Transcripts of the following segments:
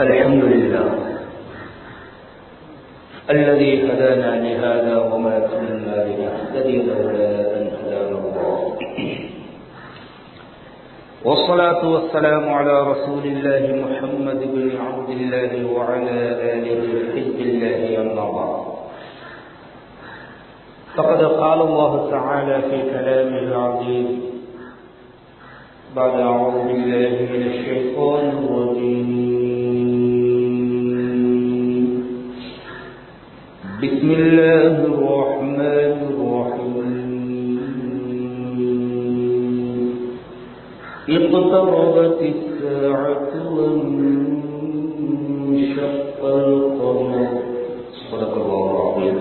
الحمد لله الذي هدانا لهذا وما كنا لنهتدي لولا أن هدانا الله والصلاة والسلام على رسول الله محمد بن عبد الله وعلى آله حزب الله أما بعد فقد قال الله تعالى في كلامه العظيم بعد أعوذ بالله من الشيطان الرجيم بسم الله الرحمن الرحيم اقتربت الساعة وانشق القمر صدق الله العظيم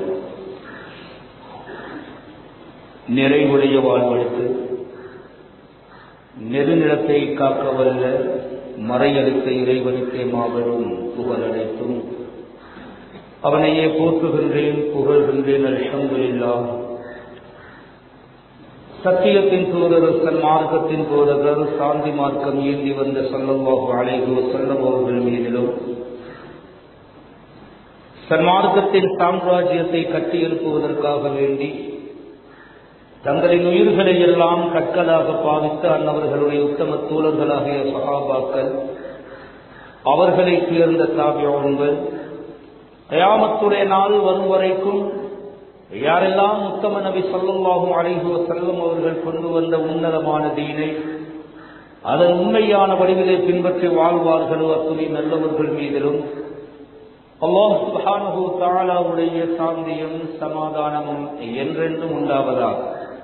நிறைவுடைய வாழ்வெடுத்து நெருநிலத்தை காக்க வல்ல மறையளித்த இறைவனுக்கே மாபெரும் புகழடைத்தும் அவனையே போற்றுகின்றேன் புகழ்கின்றேன் அல்ஹம்துலில்லா சத்தியத்தின் தூதர் சன்மார்க்கத்தின் போதகர் சாந்தி மார்க்கம் ஏந்தி வந்த சொல்லவாகு அழைகு செல்லம் அவர்கள் மீதிலும் சன்மார்க்கத்தின் சாம்ராஜ்யத்தை கட்டியெழுப்புவதற்காக வேண்டி தங்களின் உயிர்களை எல்லாம் கற்களாக பாவித்த அன்னவர்களுடைய உத்தம தூளர்களாகிய சகாபாக்கள் அவர்களை சேர்ந்த தாபியோன்கள் கயாமத்துடைய நாள் வரும் வரைக்கும் யாரெல்லாம் உத்தம நபி சொல்லுவாகும் அழைகுவ செல்லும் அவர்கள் கொண்டு வந்த உன்னதமான தீனை அதன் உண்மையான வடிவிலே பின்பற்றி வாழ்வார்களோ அத்துணை நல்லவர்கள் மீதிலும் அல்லாஹ் சுபானு தாலாவுடைய சாந்தியும் சமாதானமும் என்றென்றும் உண்டாவதாக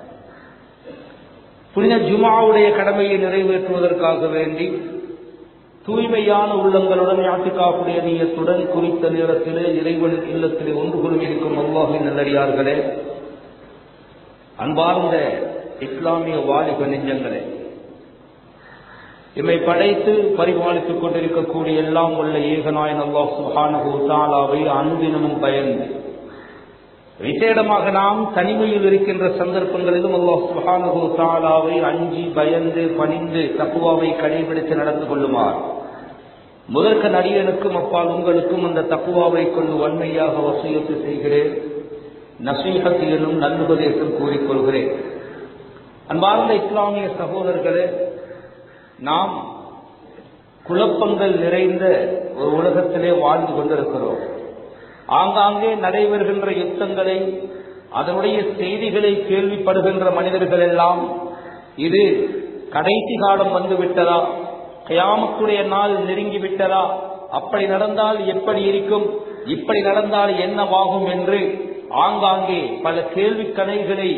புனித ஜுமாவுடைய கடமையை நிறைவேற்றுவதற்காக வேண்டி தூய்மையான உள்ளங்களுடன் யாத்திகாப்புடைய நீயத்துடன் குறித்த நேரத்திலே இறைவன் இல்லத்திலே ஒன்று குழுமியிருக்கும் அல்லாஹின் நல்லடியார்களே அன்பார்ந்த இஸ்லாமிய வாலிப நெஞ்சங்களே இம்மை படைத்து பரிபாலித்துக் கொண்டிருக்கக்கூடிய எல்லாம் உள்ள ஏகநாயன் அல்லாஹ் சுஹானகு தாலாவை அனுதினமும் பயந்து விசேடமாக நாம் தனிமையில் இருக்கின்ற சந்தர்ப்பங்களிலும் அல்லாஹ் சுஹானகு தாலாவை அஞ்சி பயந்து பணிந்து தப்புவாவை கடைபிடித்து நடந்து கொள்ளுமாறு முதற்க நடிகனுக்கும் அப்பால் உங்களுக்கும் அந்த தப்புவாவை கொண்டு வன்மையாக வசூயத்து செய்கிறேன் நசீகத் எனும் நல்லுபதேசம் கூறிக்கொள்கிறேன் அன்பார்ந்த இஸ்லாமிய சகோதரர்களே நாம் குழப்பங்கள் நிறைந்த ஒரு உலகத்திலே வாழ்ந்து கொண்டிருக்கிறோம் ஆங்காங்கே நடைபெறுகின்ற யுத்தங்களை அதனுடைய செய்திகளை கேள்விப்படுகின்ற மனிதர்கள் எல்லாம் இது கடைசி காலம் வந்துவிட்டதா கயாமத்துடைய நாள் நெருங்கி விட்டதா அப்படி நடந்தால் எப்படி இருக்கும் இப்படி நடந்தால் என்னவாகும் என்று ஆங்காங்கே பல கேள்வி கணைகளை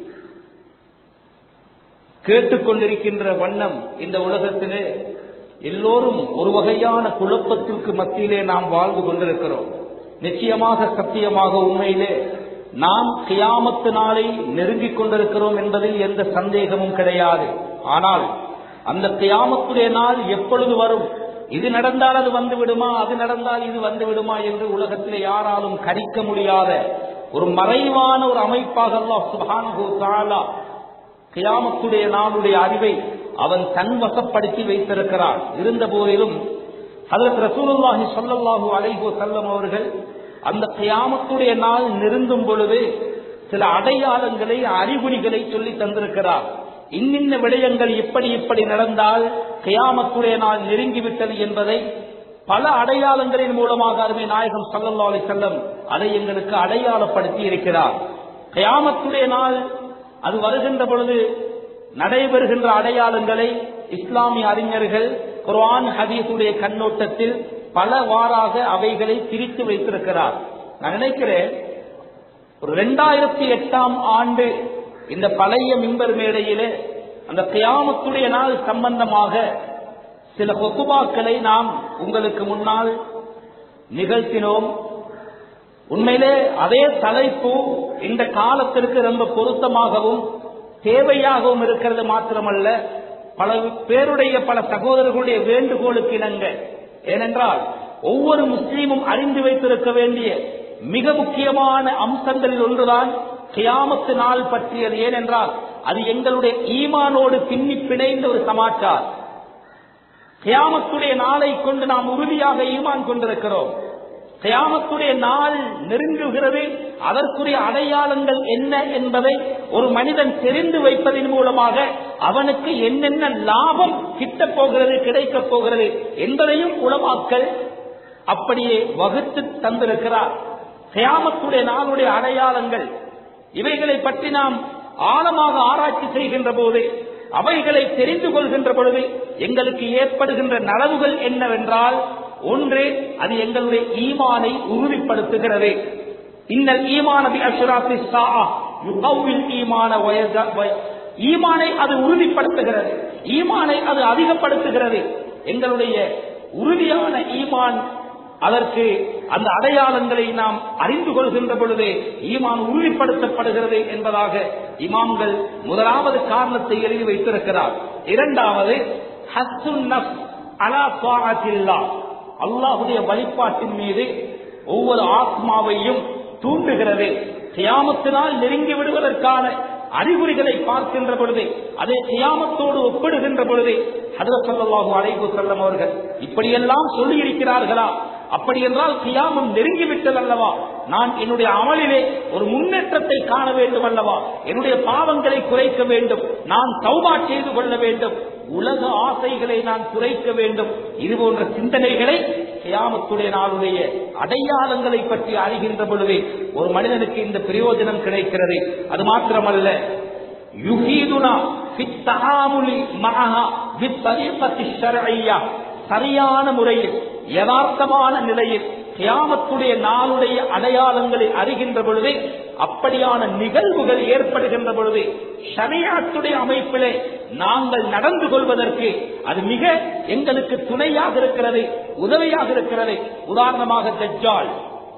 கேட்டுக்கொண்டிருக்கின்ற வண்ணம் இந்த உலகத்திலே எல்லோரும் ஒரு வகையான குழப்பத்திற்கு மத்தியிலே நாம் வாழ்ந்து கொண்டிருக்கிறோம் நிச்சயமாக சத்தியமாக உண்மையிலே நாம் கியாமத்து நாளை நெருங்கிக் கொண்டிருக்கிறோம் என்பதில் எந்த சந்தேகமும் கிடையாது ஆனால் அந்த கியாமத்துடைய நாள் எப்பொழுது வரும் இது நடந்தால் அது வந்து விடுமா அது நடந்தால் இது வந்து விடுமா என்று உலகத்திலே யாராலும் கணிக்க முடியாத ஒரு மறைவான ஒரு அமைப்பாக அல்லாஹ் சுபானு தாலா கியாமத்துடைய நாளுடைய அறிவை அவன் தன்வசப்படுத்தி வைத்திருக்கிறான் இருந்த போதிலும் அதற்கு ரசூலுல்லாஹி சொல்லல்லாஹு அலைஹு செல்லம் அவர்கள் அந்த கியாமத்துடைய நாள் நெருங்கும் பொழுது சில அடையாளங்களை அறிகுறிகளை சொல்லி தந்திருக்கிறார் இன்னின்ன விடயங்கள் இப்படி இப்படி நடந்தால் கியாமத்துடைய நாள் நெருங்கிவிட்டது என்பதை பல அடையாளங்களின் மூலமாக அருமை நாயகம் சல்லல்லா அலி செல்லம் அதை எங்களுக்கு அடையாளப்படுத்தி இருக்கிறார் கியாமத்துடைய நாள் அது வருகின்ற பொழுது நடைபெறுகின்ற அடையாளங்களை இஸ்லாமிய அறிஞர்கள் குர்ஆன் ஹதீஸுடைய கண்ணோட்டத்தில் பல வாராக அவைகளை பிரித்து வைத்திருக்கிறார் நான் நினைக்கிறேன் ஒரு ரெண்டாயிரத்தி எட்டாம் ஆண்டு இந்த பழைய மிம்பர் மேடையிலே அந்த கியாமத்துடைய நாள் சம்பந்தமாக சில கொத்துபாக்களை நாம் உங்களுக்கு முன்னால் நிகழ்த்தினோம் உண்மையிலே அதே தலைப்பு இந்த காலத்திற்கு ரொம்ப பொருத்தமாகவும் தேவையாகவும் இருக்கிறது மாத்திரமல்ல பல பேருடைய பல சகோதரர்களுடைய வேண்டுகோளுக்கு இணங்க ஏனென்றால் ஒவ்வொரு முஸ்லீமும் அறிந்து வைத்திருக்க வேண்டிய மிக முக்கியமான அம்சங்களில் ஒன்றுதான் கியாமத்து நாள் பற்றியது ஏனென்றால் அது எங்களுடைய ஈமானோடு பின்னி பிணைந்த ஒரு சமாச்சார் கியாமத்துடைய நாளை கொண்டு நாம் உறுதியாக ஈமான் கொண்டிருக்கிறோம் கியாமத்துடைய நாள் நெருங்குகிறது அதற்குரிய அடையாளங்கள் என்ன என்பதை ஒரு மனிதன் தெரிந்து வைப்பதன் மூலமாக அவனுக்கு என்னென்ன லாபம் கிட்டப் போகிறது கிடைக்கப் போகிறது என்பதையும் உளமாக்கல் அப்படியே வகுத்து தந்திருக்கிறார் கியாமத்துடைய நாளுடைய அடையாளங்கள் இவைகளை பற்றி நாம் ஆழமாக ஆராய்ச்சி செய்கின்ற போது அவைகளை தெரிந்து கொள்கின்ற பொழுது எங்களுக்கு ஏற்படுகின்ற நலவுகள் என்னவென்றால் ஒன்று அது எங்களுடைய ஈமானை உறுதிப்படுத்துகிறது இன்னல் ஈமான பி அஷ்ராத்தி ஸாஅ யுகவ்வில் ஈமான வயத- வய- ஈமானை அது உறுதிப்படுத்துகிறது ஈமானை அது அதிகப்படுத்துகிறது எங்களுடைய உறுதியான ஈமான் அதற்கு அந்த அடையாளங்களை நாம் அறிந்து கொள்கின்ற பொழுது ஈமான் உறுதிப்படுத்தப்படுகிறது என்பதாக இமாம்கள் முதலாவது காரணத்தை எழுதி வைத்திருக்கிறார் இரண்டாவது ஹஸ்ஸுன் நஃப்ஸ் அலா த்வாஅத்தில்லாஹ். அல்லாஹுடைய வழிபாட்டின் மீது ஒவ்வொரு ஆத்மாவையும் தூண்டுகிறது கியாமத்தினால் நெருங்கி விடுவதற்கான அறிகுறிகளை பார்க்கின்ற பொழுது அதை கியாமத்தோடு ஒப்பிடுகின்ற பொழுது ஹதரத் ஸல்லல்லாஹு அலைஹி வஸல்லம் அவர்கள் இப்படியெல்லாம் சொல்லி இருக்கிறார்களா அப்படி என்றால் கியாமம் நெருங்கிவிட்டது அல்லவா நான் என்னுடைய அமலிலே ஒரு முன்னேற்றத்தை காண வேண்டும் அல்லவா என்னுடைய பாவங்களை குறைக்க வேண்டும் நான் தௌபா செய்து கொள்ள வேண்டும் உலக ஆசைகளை நான் குறைக்க வேண்டும் இது போன்ற சிந்தனைகளை கியாமத்துடைய நாளுடைய அடையாளங்களை பற்றி அறிகின்ற பொழுது ஒரு மனிதனுக்கு இந்த பிரயோஜனம் கிடைக்கிறது அது மாத்திரமல்ல யுகீதுனா ஃபித் தஆமுலி மஅஹா பித்தரீகத்தி ஷர்இய்யா சரியான முறையில் யதார்த்தமான நிலையில் கியாமத்துடைய நாளுடைய அடையாளங்களை அறிகின்ற பொழுது அப்படியான நிகழ்வுகள் ஏற்படுகின்ற பொழுது ஷரியாத்துடைய அமைப்பிலே நாங்கள் நடந்து கொள்வதற்கு அது மிக எங்களுக்கு துணையாக இருக்கிறது உதவியாக இருக்கிறது உதாரணமாக தஜ்ஜால்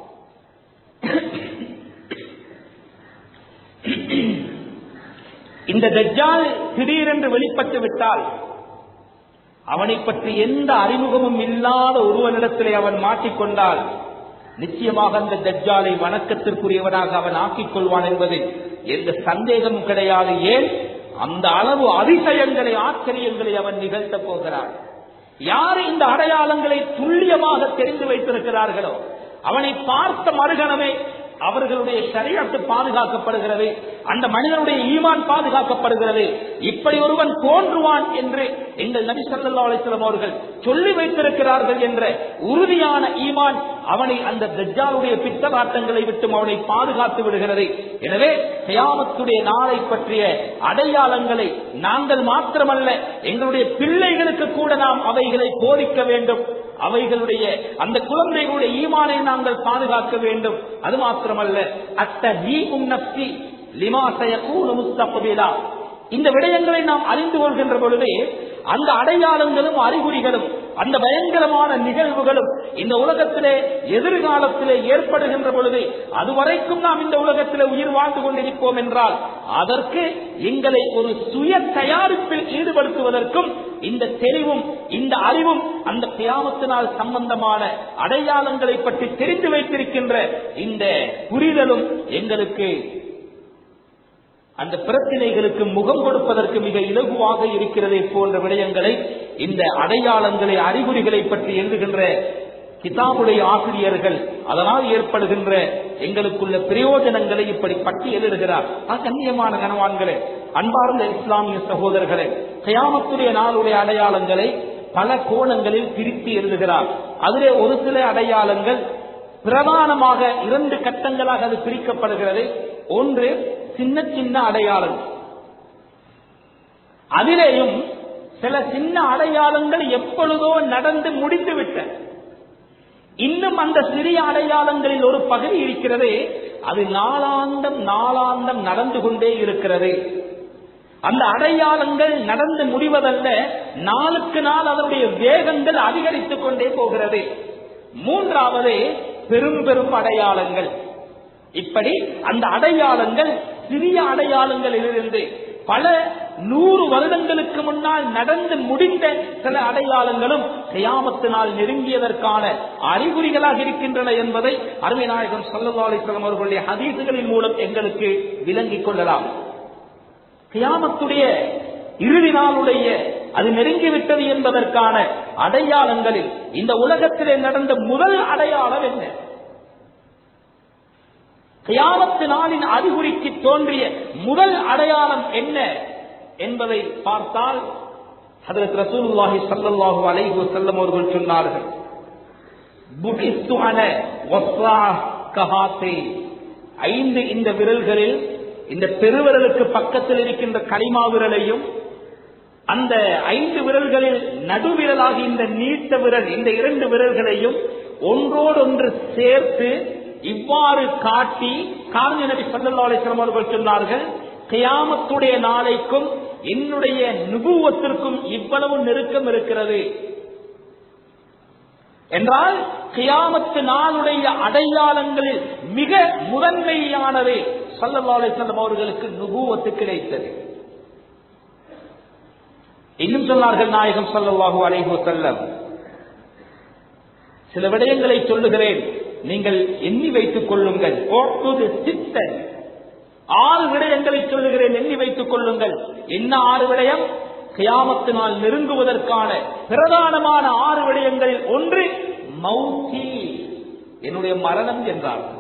இந்த தஜ்ஜால் திடீரென்று வெளிப்பட்டு விட்டால் அவனை பற்றி எந்த அறிமுகமும் இல்லாத ஒருவனிடத்திலே அவன் மாட்டிக்கொண்டால் நிச்சயமாக அந்த தஜ்ஜாலை வணக்கத்திற்குரியவனாக அவன் ஆக்கிக் கொள்வான் என்பது எந்த சந்தேகமும் கிடையாது ஏன் அந்த அளவு அதிசயங்களை ஆச்சரியங்களை அவன் நிகழ்த்தப் போகிறான் யார் இந்த அடையாளங்களை துல்லியமாக தெரிந்து வைத்திருக்கிறார்களோ அவனை பார்த்த மறுகணமே அவர்களுடைய சரியத்து பாதுகாக்கப்படுகிறது அந்த மனிதனுடைய ஈமான் பாதுகாக்கப்படுகிறது இப்படி ஒருவன் தோன்றுவான் என்று எங்கள் நபி ஸல்லல்லாஹு அலைஹி வஸல்லம் அவர்கள் சொல்லி வைத்திருக்கிறார்கள் என்ற உறுதியான ஈமான் அவனை அந்த தஜ்ஜாலுடைய பித்தவாட்டங்களை விட்டும் அவனை பாதுகாத்து விடுகிறது எனவே கியாமத்துடைய நாளை பற்றிய அடையாளங்களை நாங்கள் மாத்திரமல்ல எங்களுடைய பிள்ளைகளுக்கு கூட நாம் அவைகளை போதிக்க வேண்டும் அவைகளுடைய அந்த குழந்தைகளுடைய ஈமானை நாங்கள் பாதுகாக்க வேண்டும் அது மாத்திரமல்ல அத்த நீ நப்சி லிமா சயகூனு முஸ்தக்பிலா இந்த விடயங்களை நாம் அறிந்து கொள்கின்ற பொழுது அந்த அடையாளங்களும் அறிகுறிகளும் அந்த பயங்கரமான நிகழ்வுகளும் இந்த உலகத்திலே எதிர்காலத்திலே ஏற்படுகின்ற பொழுது அதுவரைக்கும் நாம் இந்த உலகத்திலே உயிர் வாழ்ந்து கொண்டிருப்போம் என்றால் அதற்கு எங்களை ஒரு சுய தயாரிப்பில் ஈடுபடுத்துவதற்கும் இந்த தெளிவும் இந்த அறிவும் அந்த கியாமத்தினால் சம்பந்தமான அடையாளங்களை பற்றி தெரிந்து வைத்திருக்கின்ற இந்த புரிதலும் எங்களுக்கு அந்த பிரச்சனைகளுக்கு முகம் கொடுப்பதற்கு மிக இலகுவாக இருக்கிறதை போன்ற விடயங்களை இந்த அடையாளங்களை அறிகுறிகளை பற்றி எழுதுகின்ற கிதாபுடைய ஆசிரியர்கள் அதனால் ஏற்படுகின்ற எங்களுக்குள்ள பிரயோஜனங்களை இப்படி பட்டியலிடுகிறார் ஆ, கண்ணியமான கனவான்களே அன்பார்ந்த இஸ்லாமிய சகோதரர்களே கயாமத்துடைய நாளுடைய அடையாளங்களை பல கோணங்களில் பிரித்து எழுதுகிறார் அதிலே ஒரு சில அடையாளங்கள் பிரதானமாக இரண்டு கட்டங்களாக அது பிரிக்கப்படுகிறது ஒன்று சின்ன சின்ன அடையாளம் அதிலேயும் சில சின்ன அடையாளங்கள் எப்பொழுதோ நடந்து முடிந்து விட்டன இன்னும் அந்த சிறிய அடையாளங்களில் ஒரு பகுதி இருக்கிறது அது நாளாந்தம் நாளாந்தம் நடந்து கொண்டே இருக்கிறது அந்த அடையாளங்கள் நடந்து முடிவதல்ல நாளுக்கு நாள் அதனுடைய வேகங்கள் அதிகரித்துக் கொண்டே போகிறது மூன்றாவது பெரும் பெரும் அடையாளங்கள் இப்படி அந்த அடையாளங்கள் சிறிய அடையாளங்களிலிருந்து பல நூறு வருடங்களுக்கு முன்னால் நடந்து முடிந்த சில அடையாளங்களும் கியாமத்தினால் நெருங்கியதற்கான அறிகுறிகளாக இருக்கின்றன என்பதை அருமை நாயகம் சல்லா அலிஸ்லாம் அவர்களுடைய ஹதீசுகளின் மூலம் எங்களுக்கு விளங்கிக் கொள்ளலாம் கியாமத்துடைய இறுதி நாளுடைய அது நெருங்கிவிட்டது என்பதற்கான அடையாளங்களில் இந்த உலகத்திலே நடந்த முதல் அடையாளம் என்ன கியாமத்து நாளின் அறிகுறிக்கு தோன்றிய முதல் அடையாளம் என்ன என்பதை பார்த்தால் ஹதரத் ரசூலுல்லாஹி ஸல்லல்லாஹு அலைஹி வஸல்லம் அவர்கள் சொன்னார்கள் புகிஸ்து அன வஸ்ஸா கஹாத்தை ஐந்து இந்த விரல்களில் இந்த பெருவிரலுக்கு பக்கத்தில் இருக்கின்ற கனிமா விரலையும் அந்த ஐந்து விரல்களில் நடுவிரலாகி இந்த நீட்ட விரல் இந்த இரண்டு விரல்களையும் ஒன்றோடொன்று சேர்த்து இவ்வாறு காட்டி காரண நபி சல்லா அலிஸ்லாம் அவர்கள் சொன்னார்கள் கியாமத்துடைய நாளைக்கும் என்னுடைய நுபுவத்திற்கும் இவ்வளவு நெருக்கம் இருக்கிறது என்றால் கியாமத்து நாளுடைய அடையாளங்களில் மிக முதன்மையானது சல்லல்லா அலிஸ்லாம் அவர்களுக்கு நுபுவத்து கிடைத்தது இன்னும் சொன்னார்கள் நாயகம் சல்லல்லாஹு அலைஹி வஸல்லம் சில விடயங்களை சொல்லுகிறேன் நீங்கள் எண்ணி வைத்துக் கொள்ளுங்கள் ஓட்டுது சித்தன் ஆறு விடயங்களை சொல்லுகிறேன் எண்ணி வைத்துக் கொள்ளுங்கள் என்ன ஆறு விடயம் கியாமத்து நாள் நெருங்குவதற்கான பிரதானமான ஆறு விடயங்களில் ஒன்று மௌத்தி என்னுடைய மரணம் என்றார்கள்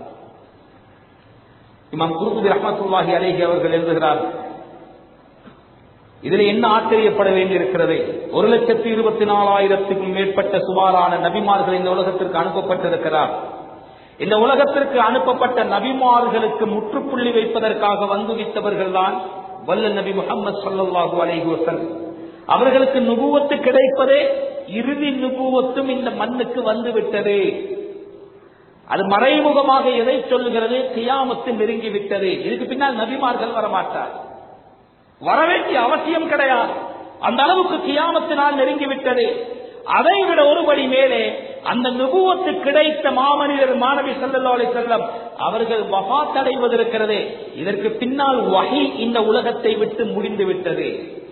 இமாம் குருபுதி ரஹமத்துல்லாஹி அலேஹி அவர்கள் எழுதுகிறார்கள் இதில் என்ன ஆச்சரியப்பட வேண்டியிருக்கிறது ஒரு லட்சத்தி இருபத்தி நாலாயிரத்துக்கும் மேற்பட்ட சுமாரான நபிமார்கள் இந்த உலகத்திற்கு அனுப்பப்பட்டிருக்கிறார் இந்த உலகத்திற்கு அனுப்பப்பட்ட நபிமார்களுக்கு முற்றுப்புள்ளி வைப்பதற்காக வந்துவித்தவர்கள் தான் வல்ல நபி முகமது சல்லாஹூ அலைஹி வசல்லம் அவர்களுக்கு நுபுவத்து கிடைப்பதே இறுதி நுபுவத்தும் இந்த மண்ணுக்கு வந்துவிட்டது அது மறைமுகமாக எதை சொல்லுகிறது கியாமத்து நெருங்கிவிட்டது இதுக்கு பின்னால் நபிமார்கள் வரமாட்டார் வரவேண்டிய அவசியம் கிடையாது அந்த அளவுக்கு கியாமத்து நாள் நெருங்கிவிட்டது அதை விட ஒருபடி மேலே அந்த நுபுவத்து கிடைத்த மாமனிதர் மாணவி சல்லல்லா அலி செல்லம் அவர்கள் வபாத் அடைவதற்கிறது இதற்கு பின்னால் வகை இந்த உலகத்தை விட்டு முடிந்து விட்டது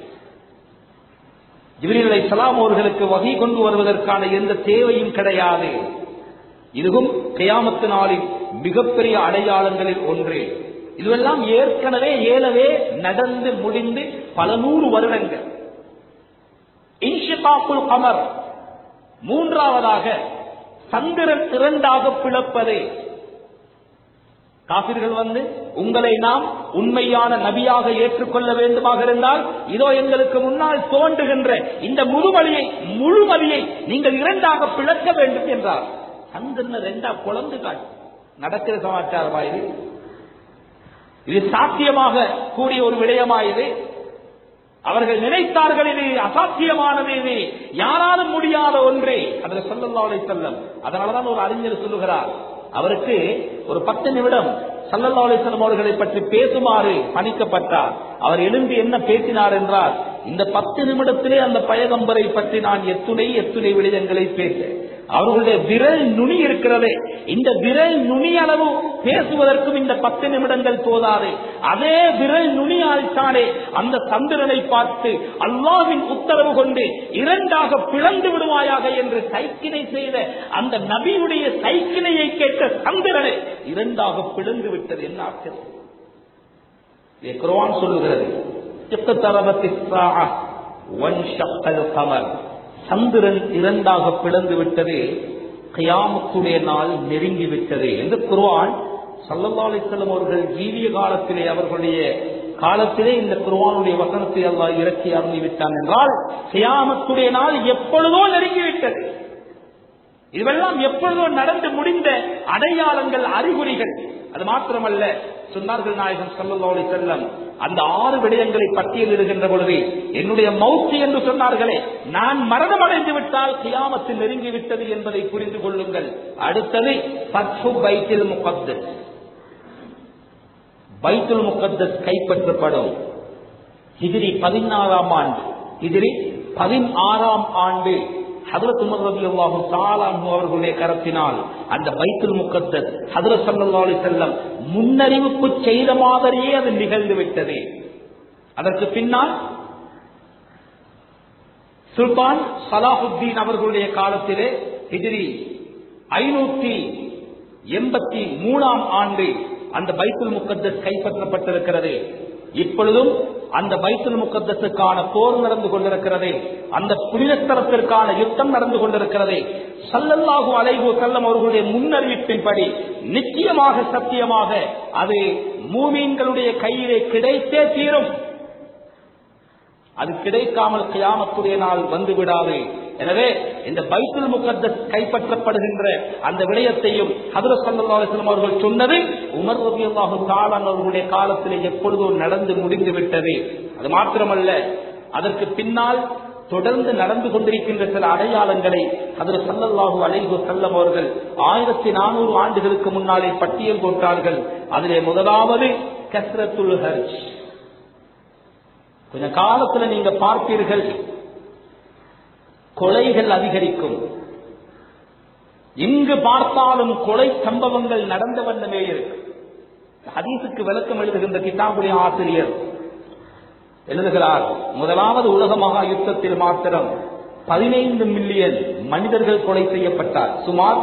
ஜிபிரிலை சலாம் அவர்களுக்கு வகை கொண்டு வருவதற்கான எந்த தேவையும் கிடையாது இதுவும் கியாமத்து நாளின் மிகப்பெரிய அடையாளங்களில் ஒன்று இதுவெல்லாம் ஏற்கனவே ஏலவே நடந்து முடிந்து பல நூறு வருடங்கள் இன்ஷிகாக்குல் கமர் மூன்றாவதாக சந்திரன் இரண்டாக பிளப்பது காபிர்கள் வந்து உங்களை நாம் உண்மையான நபியாக ஏற்றுக்கொள்ள வேண்டுமாக இருந்தால் இதோ எங்களுக்கு முன்னால் தோன்றுகின்ற இந்த முழுமதியை முழுமதியை நீங்கள் இரண்டாக பிளக்க வேண்டும் என்றார் சந்திரன் ரெண்டா குழந்து காட்டு நடக்கிற சமாச்சாரமா இது இது சாத்தியமாக கூடிய ஒரு விடயமா இது அவர்கள் நினைத்தார்கள் இது அசாத்தியமானது இது யாராலும் முடியாத ஒன்று அதில் சொல்லல்லாவை செல்லம் அதனாலதான் ஒரு அறிஞர் சொல்லுகிறார் அவருக்கு ஒரு பத்து நிமிடம் சல்லல்லா அலிஸ்லாம் அவர்களை பற்றி பேசுமாறு பணிக்கப்பட்டார் அவர் எழுந்து என்ன பேசினார் என்றால் இந்த பத்து நிமிடத்திலே அந்த பயகம்பரை பற்றி நான் எத்துணை எத்துணை விடயங்களை பேச அவர்களுடைய விரல் நுனி இருக்கிறதே இந்த விரல் நுனி அளவு பேசுவதற்கும் இந்த பத்து நிமிடங்கள் போதாது அதே விரல் நுனியால் தானே அந்த சந்திரனை பார்த்து அல்லாவின் உத்தரவு கொண்டு இரண்டாக பிளந்து விடுவாயாக என்று சைக்கினை செய்த அந்த நபியுடைய சைக்கினையை கேட்ட சந்திரனை இரண்டாக பிளந்து விட்டது என்ன ஆச்சரியம் குர்ஆன் சொல்லுகிறது கமல் சந்திரன் இரண்டாக பிளந்து விட்டது கயாமத்துடைய நாள் நெருங்கி விட்டது என்று குர்ஆன் சல்லல்லா அலிஸ்லம் அவர்கள் ஜீவிய காலத்திலே அவர்களுடைய காலத்திலே இந்த குர்ஆனுடைய வசனத்தை அல்லாஹ் இறக்கி அருந்தி விட்டான் என்றால் கியாமத்துடைய நாள் எப்பொழுதோ நெருங்கிவிட்டது இதுவெல்லாம் எப்பொழுதோ நடந்து முடிந்த அடையாளங்கள் அறிகுறிகள் அது மாத்திரமல்ல சொன்னார்கள் நாயகம் சல்லல்லா செல்லம் அந்த ஆறு விடயங்களை பட்டியலிடுகின்ற பொழுது என்னுடைய மௌத்து என்று சொன்னார்களே நான் மரணம் அடைந்து விட்டால் கியாமத்தில் நெருங்கி விட்டது என்பதை புரிந்து கொள்ளுங்கள் அடுத்தது பத்து பைத்தில் முகத்தஸ் பைத்துல் முகத்தஸ் கைப்பற்றப்படும் ஹிஜிரி பதினாறாம் ஆண்டு ஹிஜிரி பதினாறாம் ஆண்டு ஹதரத் உமர் ரபி அல்லாஹும் தாலான் அவர்களுடைய கரத்தினால் அந்த பைத்துல் முக்கத்தஸ் ஹதரத் சல்லா அலி செல்லம் முன்னறிவிப்பு செய்த மாதிரியே அது நிகழ்ந்து விட்டது அதற்கு பின்னால் சுல்தான் சலாஹுத்தீன் அவர்களுடைய காலத்திலே ஹிஜிரி ஐநூத்தி எண்பத்தி மூணாம் ஆண்டு அந்த பைத்துல் முக்கத்தஸ் கைப்பற்றப்பட்டிருக்கிறது இப்பொழுதும் அந்த பைத்துல் முக்கத்தத்துக்கான போர் நடந்து கொண்டிருக்கிறதே அந்த புனிதத்தலத்திற்கான யுத்தம் நடந்து கொண்டிருக்கிறதே சல்லல்லாஹு அலைஹு செல்லம் அவர்களுடைய முன்னறிவிப்பின்படி நிச்சயமாக சத்தியமாக அது மூமீன்களுடைய கையிலே கிடைத்தே தீரும் அது கிடைக்காமல் கியாமத்துடைய நாள் வந்து விடாது எனவே இந்த பைத்துல் முகத்தஸ் கைப்பற்றப்படுகின்ற அந்த விடயத்தையும் ஹதர சல்லாஸ்லம் அவர்கள் சொன்னது உமர் ரபி அல்லாஹு தாலான் அவர்களுடைய காலத்திலே எப்பொழுதோ நடந்து முடிந்து விட்டது அது மாத்திரமல்ல அதற்கு பின்னால் தொடர்ந்து நடந்து கொண்டிருக்கின்ற சில அடையாளங்களை அதில் சல்லல்லாஹு அலைஹு செல்லம் அவர்கள் ஆயிரத்தி நானூறு ஆண்டுகளுக்கு முன்னாலே பட்டியல் போட்டார்கள் அதிலே முதலாவது கஸ்ரத்துல் ஹர்ஜ் கொஞ்ச காலத்துல நீங்க பார்ப்பீர்கள் கொலைகள் அதிகரிக்கும் இங்கு பார்த்தாலும் கொலை சம்பவங்கள் நடந்த வண்ணமே இருக்கு ஹதீஸுக்கு விளக்கம் எழுதுகின்ற கிதாபுடைய ஆசிரியர் எழுதுகிறார் முதலாவது உலக மகா யுத்தத்தில் மாத்திரம் பதினைந்து மில்லியன் மனிதர்கள் கொலை செய்யப்பட்டார் சுமார்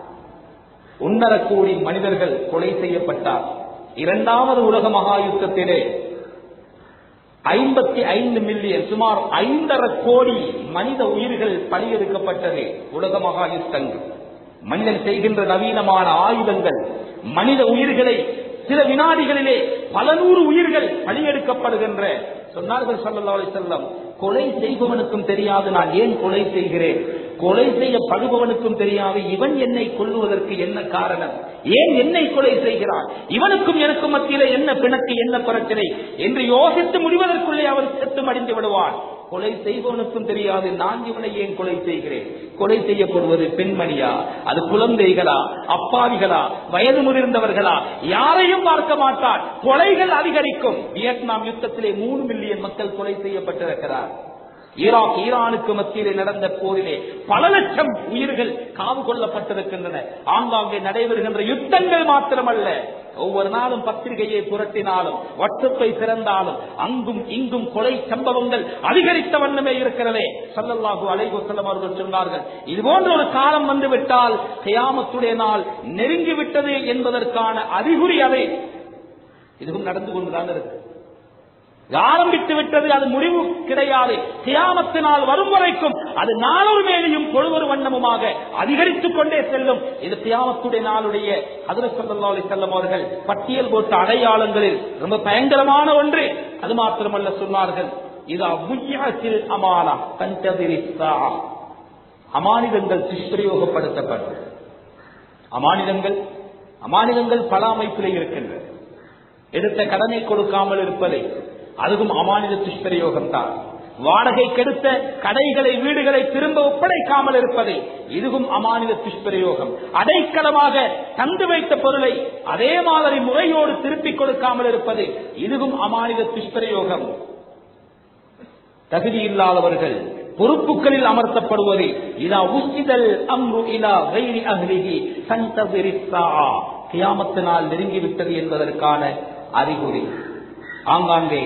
ஒன்றரை கோடி மனிதர்கள் கொலை செய்யப்பட்டார் இரண்டாவது உலக மகா யுத்தத்திலே ஐம்பத்தி ஐந்து மில்லியன் சுமார் ஐந்தரை கோடி மனித உயிர்கள் பணியெடுக்கப்பட்டது உலக மகா யுத்தங்கள் மனிதன் செய்கின்ற நவீனமான ஆயுதங்கள் மனித உயிர்களை சில வினாடிகளிலே பல நூறு உயிர்கள் பணியெடுக்கப்படுகின்ற சொன்னார்கள் சல்லா செல்லம் கொலை செய்பவனுக்கும் தெரியாது நான் ஏன் கொலை செய்கிறேன் கொலை செய்யப்படுபவனுக்கும் தெரியாது இவன் என்னை கொல்லுவதற்கு என்ன காரணம் ஏன் என்னை கொலை செய்கிறான் இவனுக்கும் எனக்கும் மத்தியில என்ன பிணக்கு என்ன பிரச்சனை என்று யோசித்து முடிவதற்குள்ளே அவன் செத்து மடிந்து விடுவான் கொலை செய்பவனுக்கும் தெரியாது நான் இவனை ஏன் கொலை செய்கிறேன் கொலை செய்யப்படுவது பெண்மணியா அது குழந்தைகளா அப்பாவிகளா வயது முதிர்ந்தவர்களா யாரையும் பார்க்க மாட்டான் கொலைகள் அதிகரிக்கும் வியட்நாம் யுத்தத்திலே மூணு மில்லியன் மக்கள் கொலை செய்யப்பட்டிருக்கிறார் ஈராக் ஈரானுக்கு மத்தியிலே நடந்த போரிலே பல லட்சம் உயிர்கள் காவு கொள்ளப்பட்டிருக்கின்றன ஆங்காங்கே நடைபெறுகின்ற யுத்தங்கள் மாத்திரமல்ல ஒவ்வொரு நாளும் பத்திரிகையை புரட்டினாலும் வட்டத்தை திறந்தாலும் அங்கும் இங்கும் கொலை சம்பவங்கள் அதிகரித்த வண்ணமே இருக்கிறதே சல்லல்லாஹு அலைகோ செல்லம் அவர்கள் சொன்னார்கள் இது போன்ற ஒரு காலம் வந்து விட்டால் கியாமத்துடைய நாள் நெருங்கி விட்டது என்பதற்கான அறிகுறி அதை இதுவும் நடந்து கொண்டுதான் இருக்கு ஆரம்பித்து விட்டது அது முடிவு கிடையாது கியாமத்தினால் வரும் வரைக்கும் அது நாளொரு மேலையும் பொழுவொரு வண்ணமுமாக அதிகரித்துக் கொண்டே செல்லும் இது கியாமத்துடைய நாளுடைய அதிர சொல்லா செல்லும் அவர்கள் பட்டியல் போட்ட அடையாளங்களில் ரொம்ப பயங்கரமான ஒன்று அது மாத்திரமல்ல சொன்னார்கள் இது அவ்வியாசில் அமானா கண்டதிரிசா அமானிதங்கள் துஷ்பிரயோகப்படுத்தப்படும் அமானிதங்கள் அமானிதங்கள் பல அமைப்பிலே இருக்கின்றன எடுத்த கடனை கொடுக்காமல் இருப்பதை அதுவும் அமானித துஷ்பிரயோகம் தான் வாடகை கெடுத்த கடைகளை வீடுகளை திரும்ப ஒப்படைக்காமல் இருப்பதை இதுவும் அமானித துஷ்பிரயோகம் அடைக்கலமாக தந்து வைத்த பொருளை அதே மாதிரி முறையோடு திருப்பிக் கொடுக்காமல் இருப்பது இதுவும் அமானித துஷ்பிரயோகம் தகுதி இல்லாதவர்கள் பொறுப்புகளில் அமர்த்தப்படுவது இதா உசிதல் அம்ரு இலா வைரி அஹ்லிஹி சந்தவிரித்தா கியாமத்தினால் நெருங்கிவிட்டது என்பதற்கான அறிகுறி ஆங்காங்கே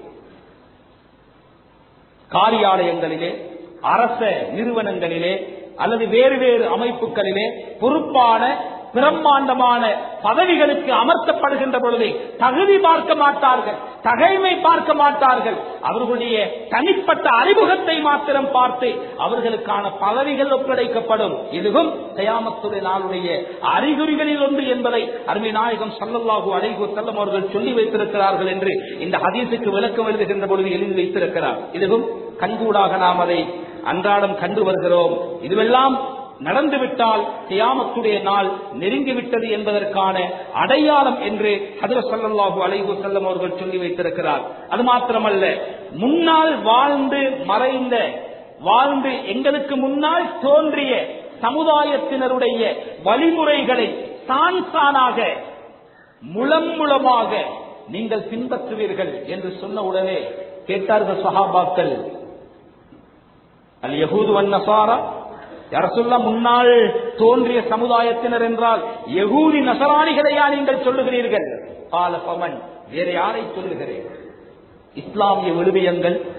காரியாலயங்களிலே அரச நிறுவனங்களிலே அல்லது வேறு வேறு அமைப்புகளிலே பொறுப்பான பிரம்மாண்டமான பதவிகளுக்கு அமர்த்தப்படுகின்ற பொழுது தகுதி பார்க்க மாட்டார்கள் தகைமை பார்க்க மாட்டார்கள் அவர்களுடைய தனிப்பட்ட அறிமுகத்தை மாத்திரம் பார்த்து அவர்களுக்கான பதவிகள் ஒப்படைக்கப்படும் இதுவும் கயாமத்துடைய நாளுடைய அறிகுறிகளில் ஒன்று என்பதை அருமை நாயகம் சல்லல்லாஹு அலைகு செல்லம் அவர்கள் சொல்லி வைத்திருக்கிறார்கள் என்று இந்த ஹதீஸுக்கு விளக்கம் எழுதுகின்ற பொழுது எழுதி வைத்திருக்கிறார் இதுவும் கண்கூடாக நாம் அதை அன்றாடம் கண்டு வருகிறோம் இதுவெல்லாம் நடந்துவிட்டால் கியாமத்துடைய நாள் நெருங்கிவிட்டது என்பதற்கான அடையாளம் என்று ஹதர சல்லாஹூ அலைஹு செல்லம் அவர்கள் சொல்லி வைத்திருக்கிறார் அது மாத்திரமல்ல முன்னால் வாழ்ந்து மறைந்த வாழ்ந்து எங்களுக்கு முன்னால் தோன்றிய சமுதாயத்தினருடைய வழிமுறைகளை தான் தானாக முளம் முளமாக நீங்கள் பின்பற்றுவீர்கள் என்று சொன்ன உடனே கேட்டார்கள் சஹாபாக்கள் அல் யகூது வன்னசாரா அரசுல்லா முன்னால் தோன்றிய சமுதாயத்தினர் என்றால் யகூதி நசராணிகளையா நீங்கள் சொல்லுகிறீர்கள் கால பமன் வேற யாரை சொல்லுகிறேன் இஸ்லாமிய விழுமியங்கள்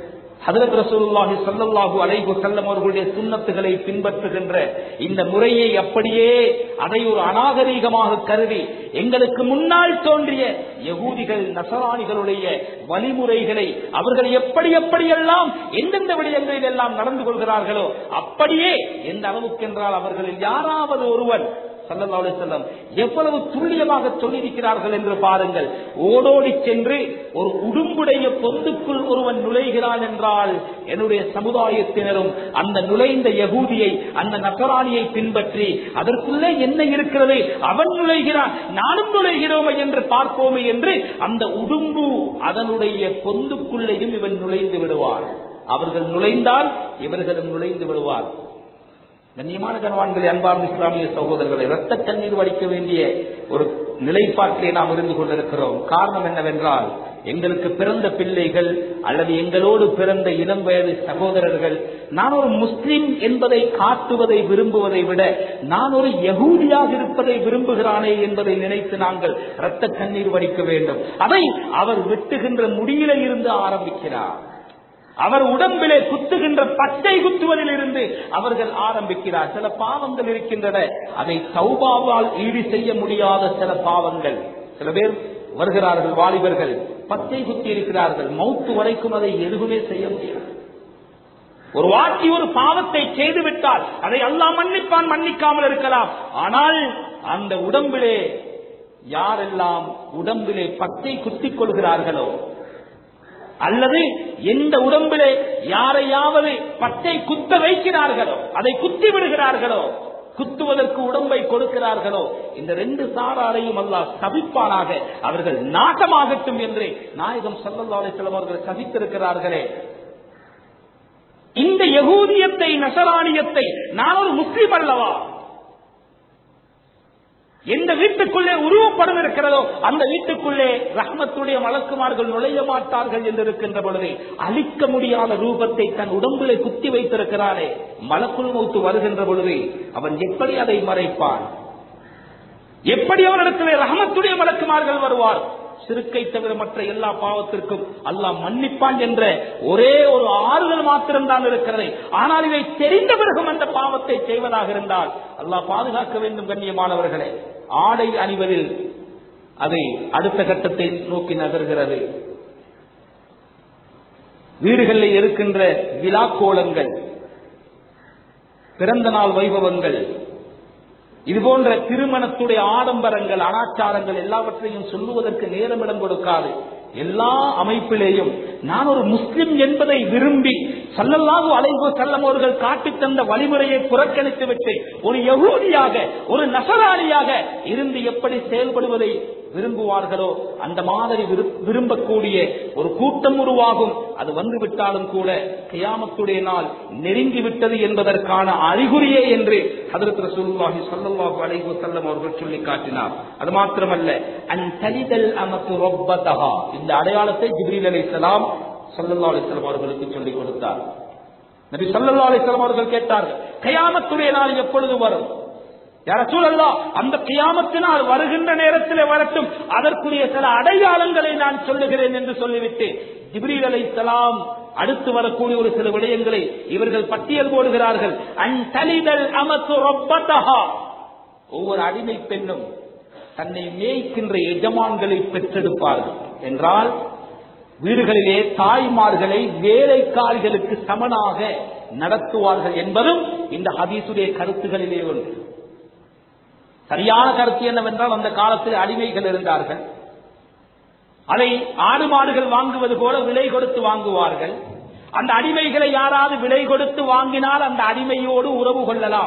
ஹதரத் ரசூலுல்லாஹி ஸல்லல்லாஹு அலைஹி வஸல்லம் அவர்களுடைய சுன்னத்துகளை பின்பற்றுகின்ற இந்த முறையை அப்படியே அதை ஒரு அநாகரீகமாக கருதி எங்களுக்கு முன்னால் தோன்றிய யகூதிகள் நசராணிகளுடைய வழிமுறைகளை அவர்கள் எப்படி எப்படியெல்லாம் எந்தெந்த விடயங்களில் எல்லாம் நடந்து கொள்கிறார்களோ அப்படியே எந்த அளவுக்கு என்றால் அவர்களில் யாராவது ஒருவன் சல்லல்லாஹு அலைஹி வஸல்லம் எவ்வளவு துல்லியமாக சொல்லியிருக்கிறார்கள் என்று பாருங்கள் ஓடோடி சென்று ஒரு உடும்புடைய பொந்துக்குள் ஒருவன் நுழைகிறான் என்றால் என்னுடைய சமுதாயத்தினரும் அந்த நுழைந்த யகூதியை அந்த நசராணியை பின்பற்றி அதற்குள்ளே என்ன இருக்கிறது அவன் நுழைகிறான் நானும் நுழைகிறோமே என்று பார்ப்போமே என்று அந்த உடும்பு அதனுடைய பொந்துக்குள்ளேயும் இவன் நுழைந்து விடுவார் அவர்கள் நுழைந்தால் இவர்களும் நுழைந்து விடுவார் கண்ணியமான கனவான்களை அன்பார்ந்த இஸ்லாமிய சகோதரர்களை ரத்த கண்ணீர் வடிக்க வேண்டிய ஒரு நிலைப்பாட்டிலே நாம் இருந்து கொண்டிருக்கிறோம் காரணம் என்னவென்றால் எங்களுக்கு பிறந்த பிள்ளைகள் அல்லது எங்களோடு பிறந்த இளம் வயது சகோதரர்கள் நான் ஒரு முஸ்லிம் என்பதை காட்டுவதை விரும்புவதை விட நான் ஒரு யகூதியாக இருப்பதை விரும்புகிறானே என்பதை நினைத்து நாங்கள் ரத்த கண்ணீர் வடிக்க வேண்டும் அதை அவர் வெட்டுகின்ற முடியில இருந்து ஆரம்பிக்கிறார் அவர் உடம்பிலே குத்துகின்ற பச்சை குத்துவதில் இருந்து அவர்கள் ஆரம்பிக்கிறார் சில பாவங்கள் இருக்கின்றன அதை சௌபாவால் ஈடு செய்ய முடியாத சில பாவங்கள் சில பேர் வருகிறார்கள் வாலிபர்கள் பச்சை குத்தி இருக்கிறார்கள் மௌத்து வரைக்கும் அதை எதுவுமே செய்ய முடியாது ஒரு வாட்டி ஒரு பாவத்தை செய்துவிட்டால் அதை அல்லாஹ் மன்னிப்பான் மன்னிக்காமல் இருக்கலாம் ஆனால் அந்த உடம்பிலே யாரெல்லாம் உடம்பிலே பச்சை குத்திக் கொள்கிறார்களோ அல்லது எந்த உடம்பிலே யாரையாவது பச்சை குத்த வைக்கிறார்களோ அதை குத்தி விடுகிறார்களோ குத்துவதற்கு உடம்பை கொடுக்கிறார்களோ இந்த ரெண்டு சாராரையும் அல்லாஹ் சபிப்பானாக அவர்கள் நாட்டமாகட்டும் என்று நாயகம் சல்லல்லா அலிஸ்லாம் அவர்கள் சபித்திருக்கிறார்களே இந்த யகூதியத்தை நசராணியத்தை நான் ஒரு முஸ்லிம் அல்லவா எந்த வீட்டுக்குள்ளே உருவப்படம் இருக்கிறதோ அந்த வீட்டுக்குள்ளே ரஹ்மத்துடைய மலக்குமார்கள் நுழைய மாட்டார்கள் என்று இருக்கின்ற பொழுது அழிக்க முடியாத ரூபத்தை தன் உடம்பிலே குத்தி வைத்திருக்கிறானே மலக்குள் மௌத்து வருகின்ற பொழுது அவன் எப்படி அதை மறைப்பான் எப்படி அவரிடத்திலே ரஹமத்துடைய மலக்குமார்கள் வருவார் சிறுக்கை தவிர மற்ற எல்லா பாவத்திற்கும் அல்லாஹ் மன்னிப்பான் என்ற ஒரே ஒரு ஆறுதல் மாத்திரம்தான் இருக்கிறது ஆனால் இதை தெரிந்த பிறகும் அந்த பாவத்தை செய்வதாக இருந்தால் அல்லாஹ் பாதுகாக்க வேண்டும் கண்ணியமானவர்களே ஆடை அணிவதில் அதை அடுத்த கட்டத்தை நோக்கி நகர்கிறது வீடுகளில் இருக்கின்ற விழாக்கோலங்கள் பிறந்த நாள் வைபவங்கள் இது போன்ற திருமணத்துடைய ஆடம்பரங்கள் அனாச்சாரங்கள் எல்லாவற்றையும் சொல்லுவதற்கு நேரமிடம் கொடுக்காது எல்லா அமைப்பிலேயும் நான் ஒரு முஸ்லிம் என்பதை விரும்பி சல்லல்லாஹு அலைஹு செல்லம் அவர்கள் காட்டித் தந்த வழிமுறையை புறக்கணித்து விட்டு ஒரு யகூதியாக ஒரு நசராணியாக இருந்து எப்படி செயல்படுவதை விரும்புவார்களோ அந்த மாதிரி விரு- விரும்பக்கூடிய ஒரு கூட்டம் உருவாகும் அது வந்து விட்டாலும் கூட கியாமத்துடைய நாள் நெருங்கி விட்டது என்பதற்கான அறிகுறியே என்று ஹதரத் ரசூலுல்லாஹி ஸல்லல்லாஹு அலைஹி வஸல்லம் அவர்கள் சொல்லி காட்டினார் அது மாத்திரமல்ல அன் தலிதல் அமத்து ரப்பதஹா இந்த அடையாளத்தை ஜிப்ரீல் அலைஹிஸ்ஸலாம் ஸல்லல்லாஹு அலைஹி வஸல்லம் அவர்களுக்கு சொல்லிக் கொடுத்தார் நபி ஸல்லல்லாஹு அலைஹி வஸல்லம் அவர்கள் கேட்டார்கள் கியாமத்துடைய நாள் எப்பொழுது வரும் யார சூழல்லா அந்த கியாமத்தினால் வருகின்ற நேரத்தில் வரட்டும் அதற்குரிய சில அடையாளங்களை நான் சொல்லுகிறேன் என்று சொல்லிவிட்டு ஜிப்ரீல் அலைஹிஸ்ஸலாம் அடுத்து வரக்கூடிய ஒரு சில விடயங்களை இவர்கள் பட்டியல் போடுகிறார்கள் அன்தலிதல் அமத்து ரப்பதஹா ஒவ்வொரு அடிமை பெண்ணும் தன்னை மேய்க்கின்ற எஜமான்களை பெற்றெடுப்பார்கள் என்றால் வீடுகளிலே தாய்மார்களை வேலைக்காரிகளுக்கு சமனாக நடத்துவார்கள் என்பதும் இந்த ஹதீசுடைய கருத்துகளிலே ஒன்று சரியான கருத்து என்னவென்றால் அந்த காலத்தில் அடிமைகள் இருந்தார்கள் அதை ஆடு மாடுகள் வாங்குவது போல விலை கொடுத்து வாங்குவார்கள் அந்த அடிமைகளை யாராவது விலை கொடுத்து வாங்கினால் அந்த அடிமையோடு உறவு கொள்ளலாம்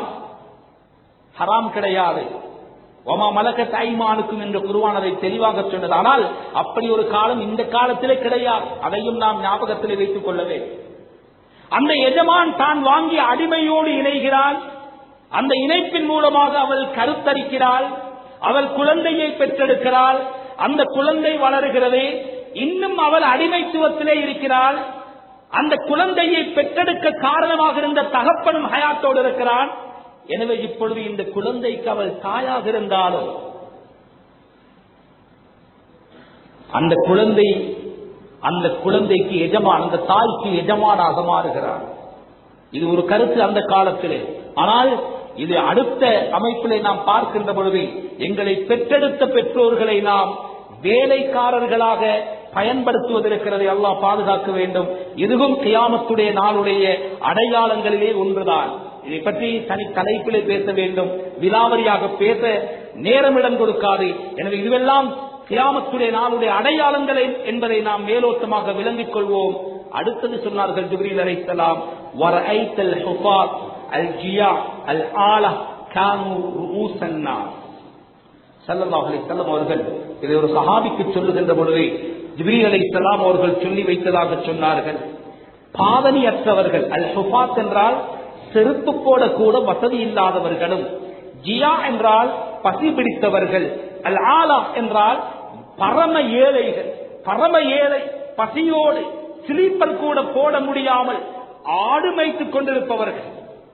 ஹராம் கிடையாது ஒமா மலக்க தைமானுக்கும் என்று குருவான் அதை தெளிவாக சொன்னது ஆனால் அப்படி ஒரு காலம் இந்த காலத்திலே கிடையாது அதையும் நாம் ஞாபகத்திலே வைத்துக் கொள்ள வேண்டும் அந்த எஜமான் தான் வாங்கிய அடிமையோடு இணைகிறான் அந்த இணைப்பின் மூலமாக அவள் கருத்தரிக்கிறாள் அவள் குழந்தையை பெற்றெடுக்கிறாள் அந்த குழந்தை வளருகிறது இன்னும் அவள் அடிமைத்துவத்திலே இருக்கிறாள் அந்த குழந்தையை பெற்றெடுக்க காரணமாக இருந்த தகப்பனும் ஹயாத்தோடு இருக்கிறான் எனவே இப்பொழுது இந்த குழந்தைக்கு அவள் தாயாக இருந்தாலும் அந்த குழந்தை அந்த குழந்தைக்கு எஜமான் அந்த தாய்க்கு எஜமானாக மாறுகிறார் இது ஒரு கருத்து அந்த காலத்திலே ஆனால் இது அடுத்த அமைப்பிலே நாம் பார்க்கின்ற பொழுது எங்களை பெற்றெடுத்த பெற்றோர்களை நாம் வேலைக்காரர்களாக பயன்படுத்துவதற்கிறதை அல்லாஹ் பாதுகாக்க வேண்டும் இதுவும் கியாமத்துடைய நாளுடைய அடையாளங்களிலே ஒன்றுதான் இதை பற்றி தனி தலைப்பிலே பேச வேண்டும் விலாவரியாக பேச நேரமிடம் கொடுக்காது எனவே இதுவெல்லாம் கியாமத்துடைய நாளுடைய அடையாளங்கள் என்பதை நாம் மேலோட்டமாக விளங்கிக் கொள்வோம் அடுத்தது சொன்னார்கள் ஜிப்ரீல் அலைஹிஸ்ஸலாம் வரஐத்தல் ஹுஃபாத் அல் ஜியா அல் ஆலா கானு ரூசன் நாஸ் ஸல்லல்லாஹு அலைஹி வஸல்லம் அவர்கள் இதை ஒரு சஹாபிக்கு சொல்லுகின்ற பொழுது ஜிப்ரீல் அலைஹிஸ்ஸலாம் அவர்கள் சொல்லி வைத்ததாக சொன்னார்கள் பாதணியற்றவர்கள் அல் ஹுஃபாத் என்றால் செருப்பு போட கூட வசதி இல்லாதவர்களும் ஜியா என்றால் பசி பிடித்தவர்கள் அல் ஆலா என்றால் பரம ஏழைகள் பரம ஏழை பசியோடு சிலிப்பர் கூட போட முடியாமல் ஆடு மேய்த்துக் கொண்டிருப்பவர்கள்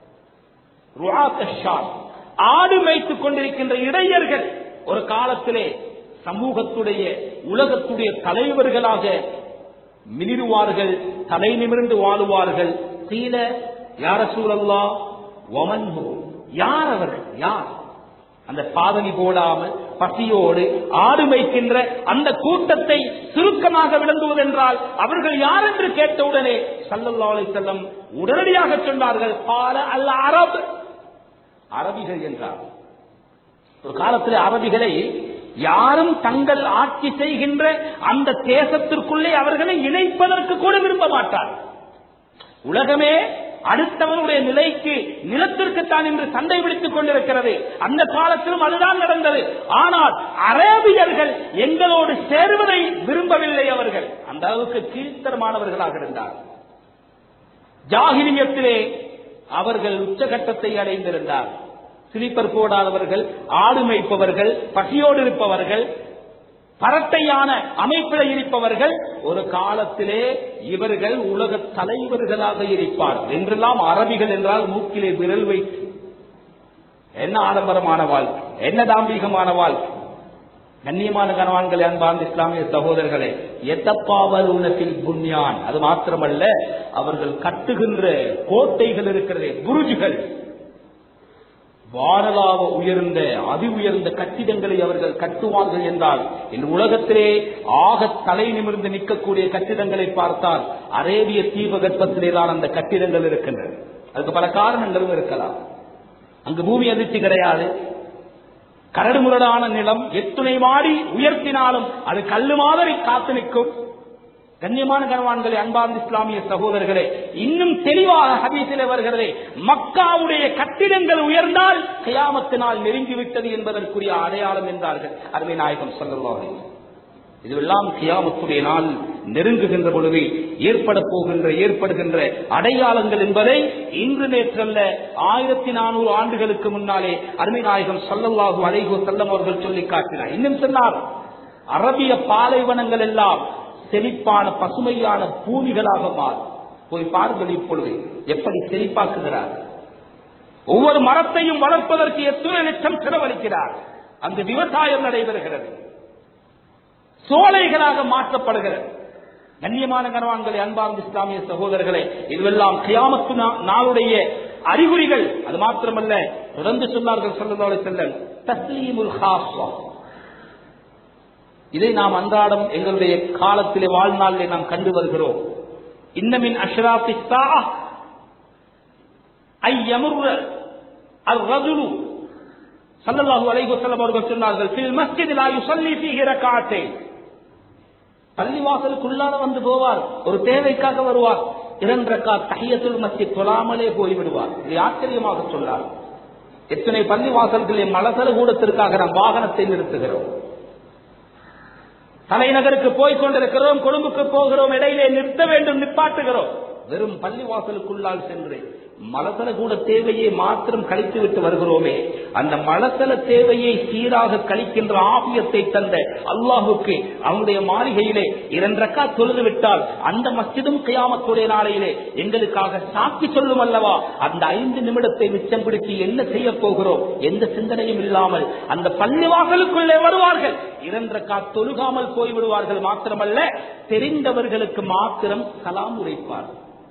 ருஆத் ஷாத். ஆடு மேய்த்துக் கொண்டிருக்கின்ற இடையர்கள் ஒரு காலத்திலே சமூகத்துடைய உலகத்துடைய தலைவர்களாக மிளிருவார்கள் தலை நிமிர்ந்து வாழுவார்கள் சீல யார சூழல்லா ஒமன்ஹு யார் அவர்கள் யார் அந்த பாதணி போடாமல் பசியோடு ஆடு மேய்க்கின்ற அந்த கூட்டத்தை சுருக்கமாக விளங்குவதென்றால் அவர்கள் யார் என்று கேட்டவுடனே சல்லல்லா செல்லம் உடனடியாக சொன்னார்கள் பால அல்ல அரபு அரபிகள் என்றார் ஒரு காலத்தில் அரபிகளை யாரும் தங்கள் ஆட்சி செய்கின்ற அந்த தேசத்திற்குள்ளே அவர்களை இணைப்பதற்கு கூட விரும்ப மாட்டார் உலகமே அடுத்தவனுடைய நிலைக்கு நிலத்திற்குத்தான் என்று சண்டை பிடித்துக் கொண்டிருக்கிறது அந்த காலத்திலும் அதுதான் நடந்தது ஆனால் அரேபியர்கள் எங்களோடு சேருவதை விரும்பவில்லை அவர்கள் அந்த அளவுக்கு கீழ்த்தரமானவர்களாக இருந்தார் ஜாகிலியத்திலே அவர்கள் உச்சகட்டத்தை அடைந்திருந்தார் சிலிப்பர் போடாதவர்கள் ஆடு மேய்ப்பவர்கள் பசியோடு இருப்பவர்கள் பரட்டையான அமைப்பில் இருப்பவர்கள் ஒரு காலத்திலே இவர்கள் உலக தலைவர்களாக இருப்பார்கள் என்றெல்லாம் அரபிகள் என்றால் மூக்கிலே விரல் வைத்து என்ன ஆடம்பரமான வாழ்க்கை என்ன தாம்பீகமான வாழ்க்கை கண்ணியமான கணவான்கள் அன்பார்ந்த இஸ்லாமிய சகோதரர்களே எத்தப்பாவல் உலகில் புண்ணியான் அது மாத்திரமல்ல அவர்கள் கட்டுகின்ற கோட்டைகள் இருக்கிறதே புருஜுகள் வானலாக உயர்ந்த அதி உயர்ந்த கட்டிடங்களை அவர்கள் கட்டுவார்கள் என்றால் இந்த உலகத்திலே ஆக தலை நிமிர்ந்து நிற்கக்கூடிய கட்டிடங்களை பார்த்தால் அரேபிய தீபகற்பத்திலே தான் அந்த கட்டிடங்கள் இருக்கின்றன அதுக்கு பல காரணங்களும் இருக்கலாம் அங்கு பூமி அதிர்ச்சி கிடையாது கரடு முரடான நிலம் எத்துணை மாடி உயர்த்தினாலும் அது கல்லு மாதிரி காத்து நிற்கும் கண்ணியமான கனவான்களே அன்பார்ந்த இஸ்லாமிய சகோதரர்களே இன்னும் தெளிவாக ஹதீஸில் வருகிறதே மக்காவுடைய கட்டிடங்கள் உயர்ந்தால் கியாமத்தினால் நெருங்கிவிட்டது என்பதற்குரிய அடையாளம் என்றார்கள் அருமை நாயகம் சொல்லலாம் இதுவெல்லாம் கியாமத்துடைய நாள் நெருங்குகின்ற பொழுது ஏற்பட போகின்ற ஏற்படுகின்ற அடையாளங்கள் என்பதை இன்று நேற்றல்ல ஆயிரத்தி நானூறு ஆண்டுகளுக்கு முன்னாலே அருமை நாயகம் சொல்லல்லாஹு அலைகோ செல்லம் அவர்கள் சொல்லி காட்டினார் இன்னும் சொன்னார் அரபிய பாலைவனங்கள் எல்லாம் செழிப்பான பசுமையான பூமிகளாக மாறும் போய் பாருங்கள் இப்பொழுது எப்படி செழிப்பாக்குகிறார் ஒவ்வொரு மரத்தையும் வளர்ப்பதற்கு எத்தனை லட்சம் செலவழிக்கிறார் அந்த விவசாயம் நடைபெறுகிறது சோலைகளாக மாற்றப்படுகிறது கண்ணியமான கனவான்களை அன்பார்ந்த இஸ்லாமிய சகோதரர்களே இதுவெல்லாம் கியாமத்து நா- நாளுடைய அறிகுறிகள் அது மாத்திரமல்ல தொடர்ந்து சொன்னார்கள் சொல்லதோடு செல்ல தஸ்லீமுல் ஹாஸ்வா இதை நாம் அன்றாடம் எங்களுடைய காலத்திலே வாழ்நாளிலே நாம் கண்டு வருகிறோம் இன்னமின் அஷ்ராஃபி ஸாஅ ஐ யமுர்ர الرجل ஸல்லல்லாஹு அலைஹி வஸல்லம் அவர்கள் சொன்னார்கள் ஃபில் மஸ்ஜித் லா யுஸல்லி ஃபீஹி ரக்அத்தைன் பள்ளிவாசலுக்குள்ளார வந்து போவார் ஒரு தேவைக்காக வருவார் இரண்டு ரக்கா தஹியத்துல் மஸ்ஜித் தொழாமலே போய்விடுவார் இது ஆச்சரியமாக சொன்னார் எத்தனை பள்ளிவாசல்களே மலசல கூடத்திற்காக நாம் வாகனத்தை நிறுத்துகிறோம் தலைநகருக்கு போய் கொண்டிருக்கிறோம் கொழும்புக்கு போகிறோம் இடையிலே நிறுத்த வேண்டும் நிப்பாட்டுகிறோம் வெறும் பள்ளிவாசலுக்குள்ளால் சென்று மலசல கூட தேவையை மாத்திரம் கழித்து விட்டு வருகிறோமே அந்த மலத்தல தேவையை சீராக கழிக்கின்ற ஆபியத்தை தந்த அல்லாஹுக்கு அவனுடைய மாளிகையிலே இரண்டக்கா தொழுது விட்டால் அந்த மஸ்ஜிதும் கியாமத்துடைய நாளையிலே எங்களுக்காக சாட்சி சொல்லும் அல்லவா அந்த ஐந்து நிமிடத்தை மிச்சம் பிடித்து என்ன செய்ய போகிறோம் எந்த சிந்தனையும் இல்லாமல் அந்த பள்ளிவாசலுக்குள்ளே வருவார்கள் இரண்டக்கா தொழுகாமல் போய்விடுவார்கள் மாத்திரமல்ல தெரிந்தவர்களுக்கு மாத்திரம் சலாம் உரைப்பார்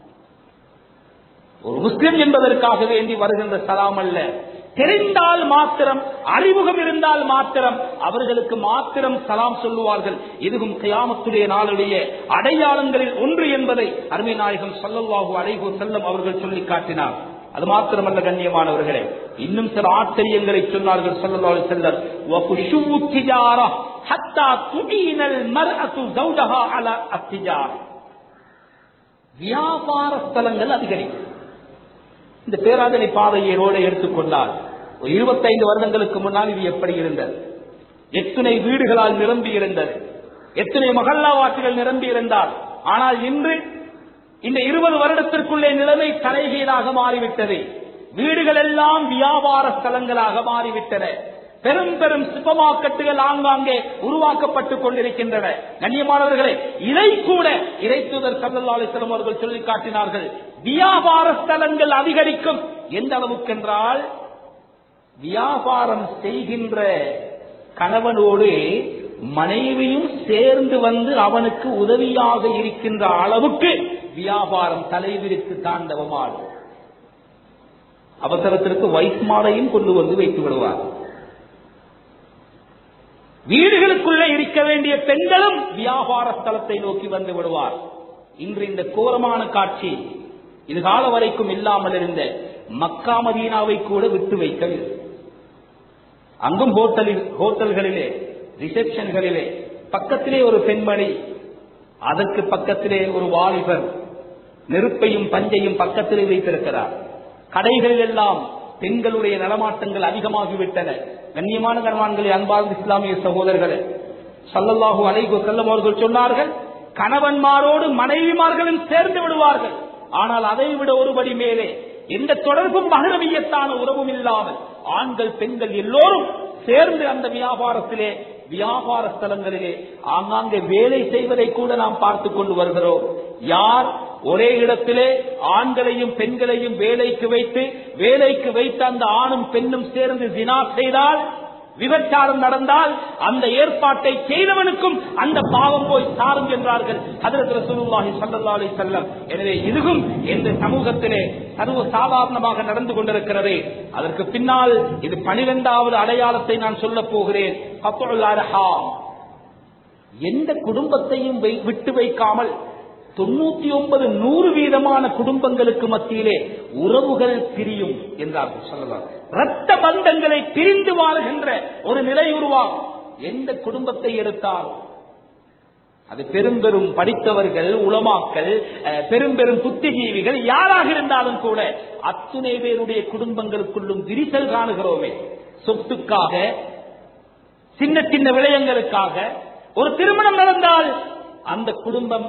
ஒரு முஸ்லிம் என்பதற்காக வேண்டி வருகின்ற சலாம் அல்ல தெரிந்தால் மாத்திரம் அறிமுகம் இருந்தால் மாத்திரம் அவர்களுக்கு மாத்திரம் சலாம் சொல்லுவார்கள் இதுவும் கியாமத்துடைய நாளுடைய அடையாளங்களில் ஒன்று என்பதை அருமை நாயகம் சொல்லல்லாஹு அலைஹு செல்லம் அவர்கள் சொல்லி காட்டினார் அது மாத்திரமல்ல கண்ணியமானவர்களே இன்னும் சில ஆச்சரியங்களை சொன்னார்கள் சொல்லல்லாஹு செல்லம் வகுஷுவு திஜாரா ஹத்தா துபீனல் மர்அத்து ஜௌஜஹா அலா அத்திஜார் வியாபார ஸ்தலங்கள் அதிகரிக்கும் இந்த பேராதனை பாதையை ரோட எடுத்துக்கொண்டால் ஒரு இருபத்தைந்து வருடங்களுக்கு முன்னால் இது எப்படி இருந்தது எத்தனை வீடுகளால் நிரம்பி இருந்தது எத்தனை மகல்லாவாசிகள் நிரம்பி இருந்தால் ஆனால் இன்று இந்த இருபது வருடத்திற்குள்ளே நிலைமை தலைகீழாக மாறிவிட்டது வீடுகள் எல்லாம் வியாபார ஸ்தலங்களாக மாறிவிட்டன பெரும் பெரும் சூப்பர் மார்க்கெட்டுகள் ஆங்காங்கே உருவாக்கப்பட்டுக் கொண்டிருக்கின்றன கண்ணியமானவர்களே இதை கூட இறைத்துதர் சல்லல்லாலிஸ்லம் அவர்கள் சொல்லி காட்டினார்கள் வியாபார ஸ்தலங்கள் அதிகரிக்கும் எந்த அளவுக்கு என்றால் வியாபாரம் செய்கின்ற கணவனோடு மனைவியும் சேர்ந்து வந்து அவனுக்கு உதவியாக இருக்கின்ற அளவுக்கு வியாபாரம் தலைவிரித்து தாண்டவமாடும் அவசரத்திற்கு வைஸ்மாலையும் கொண்டு வந்து வைத்து விடுவார் வீடுகளுக்குள்ளே இருக்க வேண்டிய பெண்களும் வியாபார ஸ்தலத்தை நோக்கி வந்து விடுவார் இன்று இந்த கோரமான காட்சி இது கால வரைக்கும் இல்லாமல் இருந்த மக்கா மதீனாவை கூட விட்டு வைக்கவில்லை அங்கும் ஹோட்டலில் ஹோட்டல்களிலே ரிசப்ஷன்களிலே பக்கத்திலே ஒரு பெண்மணி அதற்கு பக்கத்திலே ஒரு வாலிபர் நெருப்பையும் பஞ்சையும் பக்கத்திலே வைத்திருக்கிறார் கடைகளில் எல்லாம் பெண்களுடைய நடமாட்டங்கள் அதிகமாகிவிட்டன கண்ணியமான கணவான்களே அன்பார்ந்த இஸ்லாமிய சகோதரர்களே சல்லல்லாஹு அலைகு செல்லம் அவர்கள் சொன்னார்கள் கணவன்மாரோடு மனைவிமார்களும் சேர்ந்து விடுவார்கள் ஆனால் அதை விட ஒருபடி மேலே எந்த தொடர்பும் மகரவியத்தான உறவும் இல்லாமல் ஆண்கள் பெண்கள் எல்லோரும் சேர்ந்து அந்த வியாபாரத்திலே வியாபார ஸ்தலங்களிலே ஆங்காங்கே வேலை செய்வதை கூட நாம் பார்த்து கொண்டு வருகிறோம் யார் ஒரே இடத்திலே ஆண்களையும் பெண்களையும் வேலைக்கு வைத்து வேலைக்கு வைத்த அந்த ஆணும் பெண்ணும் சேர்ந்து தினா செய்தால் விபச்சாரம் நடந்தால் அந்த ஏற்பாட்டை செய்தவனுக்கும் அந்த பாவம் போய் சாரும் என்றார்கள் ஹதரத் ரசூலுல்லாஹி ஸல்லல்லாஹு அலைஹி வஸல்லம் எனவே இதுவும் இந்த சமூகத்திலே சர்வ சாதாரணமாக நடந்து கொண்டிருக்கிறது அதற்கு பின்னால் இது பனிரெண்டாவது அடையாளத்தை நான் சொல்லப் போகிறேன் கத்உல் அர்ஹாம் எந்த குடும்பத்தையும் வை- விட்டு வைக்காமல் தொண்ணூத்தி ஒன்பது நூறு வீதமான குடும்பங்களுக்கு மத்தியிலே உறவுகள் பிரியும் என்றார்கள் சொல்லலாம் ரத்த பந்தங்களை பிரிந்து வாழ்கின்ற ஒரு நிலை உருவாகும் எந்த குடும்பத்தை எடுத்தாலும் அது பெரும் பெரும் படித்தவர்கள் உளமாக்கல் அஹ், பெரும் பெரும் புத்திஜீவிகள் யாராக இருந்தாலும் கூட அத்துணை பேருடைய குடும்பங்களுக்குள்ளும் விரிசல் காணுகிறோமே சொத்துக்காக சின்ன சின்ன விடயங்களுக்காக ஒரு திருமணம் நடந்தால் அந்த குடும்பம்